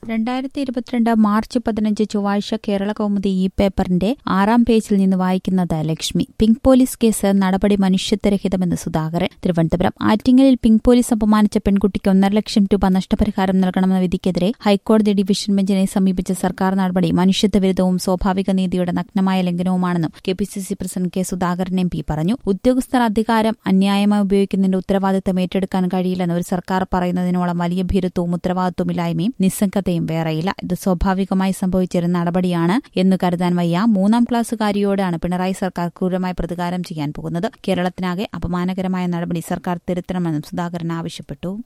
രണ്ടായിരത്തി ഇരുപത്തിരണ്ട് മാർച്ച് പതിനഞ്ച് ചൊവ്വാഴ്ച കേരള കൗമുദി ഈ പേപ്പറിന്റെ ആറാം പേജിൽ നിന്ന് വായിക്കുന്നത് ലക്ഷ്മി പിങ്ക് പോലീസ് കേസ് നടപടി മനുഷ്യത്വരഹിതമെന്ന് സുധാകരൻ തിരുവനന്തപുരം ആറ്റിങ്ങലിൽ പിങ്ക് പോലീസ് അപമാനിച്ച പെൺകുട്ടിക്ക് ഒന്നര ലക്ഷം രൂപ നഷ്ടപരിഹാരം നൽകണമെന്ന വിധിക്കെതിരെ ഹൈക്കോടതി ഡിവിഷൻ ബെഞ്ചിനെ സമീപിച്ച സർക്കാർ നടപടി മനുഷ്യത്വവിരുദ്ധവും സ്വാഭാവിക നീതിയുടെ നഗ്നമായ ലംഘനവുമാണെന്നും K P C C president K Sudhakaran M P പറഞ്ഞു ഉദ്യോഗസ്ഥർ അധികാരം അന്യായമായി ഉപയോഗിക്കുന്നതിന്റെ ഉത്തരവാദിത്തം ഏറ്റെടുക്കാൻ കഴിയില്ലെന്ന് ഒരു സർക്കാർ പറയുന്നതിനോളം വലിയ ഭീരുത്വവും ഉത്തരവാദിത്വമില്ലായ്മയും നിസ്സംഗതയും വേറെയില്ല ഇത് സ്വാഭാവികമായി സംഭവിച്ചിരുന്ന നടപടിയാണ് എന്ന് കരുതാൻ വയ്യ മൂന്നാം ക്ലാസ്സുകാരിയോടാണ് പിണറായി സർക്കാർ ക്രൂരമായി പ്രതികാരം ചെയ്യാൻ പോകുന്നത് കേരളത്തിനാകെ അപമാനകരമായ നടപടി സർക്കാർ തിരുത്തണമെന്നും സുധാകരൻ ആവശ്യപ്പെട്ടു